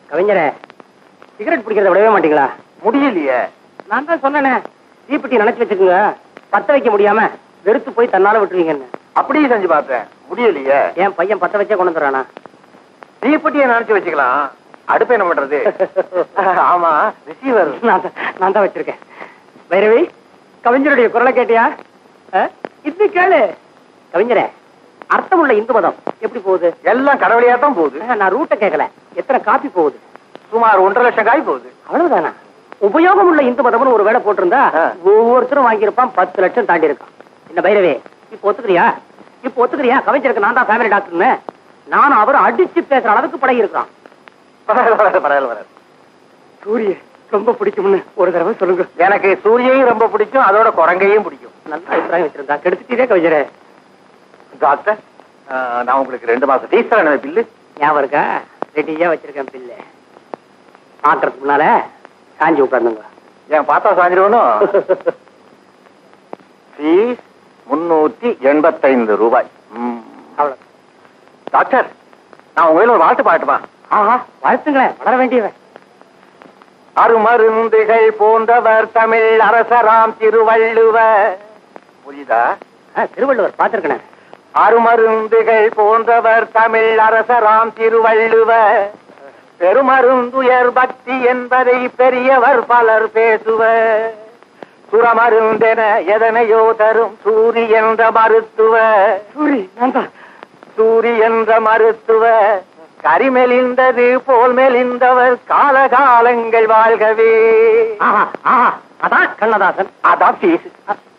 கவிஞரே cigarette பிடிக்கிறத விடவே மாட்டீங்களா முடியலையே நான் தான் சொன்னேனே தீப்பெட்டி நினைச்சு வச்சுக்கோங்க பத்த வைக்க முடியாம வெறுத்து போய் தன்னால விட்டுருவீங்கன்னு அப்படியே செஞ்சு பார்த்தேன் முடியலையே என் பையன் பத்த வச்சே கொண்டு வந்துடுறானா தீப்பெட்டியை நினைச்சு வச்சுக்கலாம் அடுப்பு என்ன பண்றது ஆமா ரிசீவர் நான் தான் நான் தான் வச்சிருக்கேன் பைரவி கவிஞருடைய குரலை கேட்டியா அஹ்? இது கேளு கவிஞரே அர்த்தமுள்ள இந்து மதம் எப்படி போகுது எல்லாம் கடவுளையா தான் போகுது அஹ், நான் ரூட்டை கேட்கல எத்தனை காப்பி போகுது சுமார் ஒன்றரை லட்சம் காய் போகுது அவ்வளவுதானா உபயோகம் உள்ள இந்து மதம்னு ஒரு வேலை போட்டிருந்தா ஆ. ஒவ்வொருத்தரும் வாங்கியிருப்பான் பத்து லட்சம் தாண்டி இருக்கான் இந்த பைரவே இப்ப ஒத்துக்கிறியா இப்ப ஒத்துக்கிறியா கவிஞருக்கு நான் தான் ஃபேமிலி டாக்டர்னு நானும் அவரும் அடிச்சு பேசுற அளவுக்கு பழகி இருக்கான் பரவாயில்ல பரவாயில்ல பரவாயில்ல பரவாயில்ல. சூரிய ரொம்ப பிடிக்கும்னு ஒரு தடவை சொல்லுங்க எனக்கு சூரியையும் ரொம்ப பிடிக்கும் அதோட குரங்கையும் பிடிக்கும் நல்ல அபிப்பிராயம் வச்சிருந்தா கெடுத்துட்டே கவிஞரே டாக்டர் ஆ, நான் உங்களுக்கு ரெண்டு மாசம் ஃபீஸ் தரேன் பில்லு ஞாபகம் இருக்கா ரெடியா வச்சிருக்கேன் பில்லு பாக்குறதுக்கு முன்னால காஞ்சி உட்கார்ந்துங்க ஏன் பார்த்தா சாஞ்சிருவனும் ஃபீஸ் முன்னூத்தி எண்பத்தைந்து ரூபாய் ம். அவ்வளவு டாக்டர் நான் உங்க ஒரு வாழ்த்து பாட்டுமா ஆஹா வாழ்த்துங்களேன் வளர வேண்டியவன் அருமருந்துகள் போன்றவர் தமிழ் அரசராம் திருவள்ளுவர் புரியுதா ஆ, திருவள்ளுவர் பார்த்திருக்கேன் அருமருந்துகள் போன்றவர் தமிழ் அரசராம் திருவள்ளுவர் பெருமருந்துயர் பக்தி என்பதை பெரியவர் பலர் பேசுவர் சுரமருந்தென எதனையோ தரும் சூரி என்ற மருத்துவ சூரி நான் தான் சூரி என்ற மருத்துவ கரிமெலிந்தது போல் மெலிந்தவர் காலகாலங்கள் வாழ்கவே ஆஹா ஆஹா அதான் கண்ணதாசன் அதான் ஃபீஸ்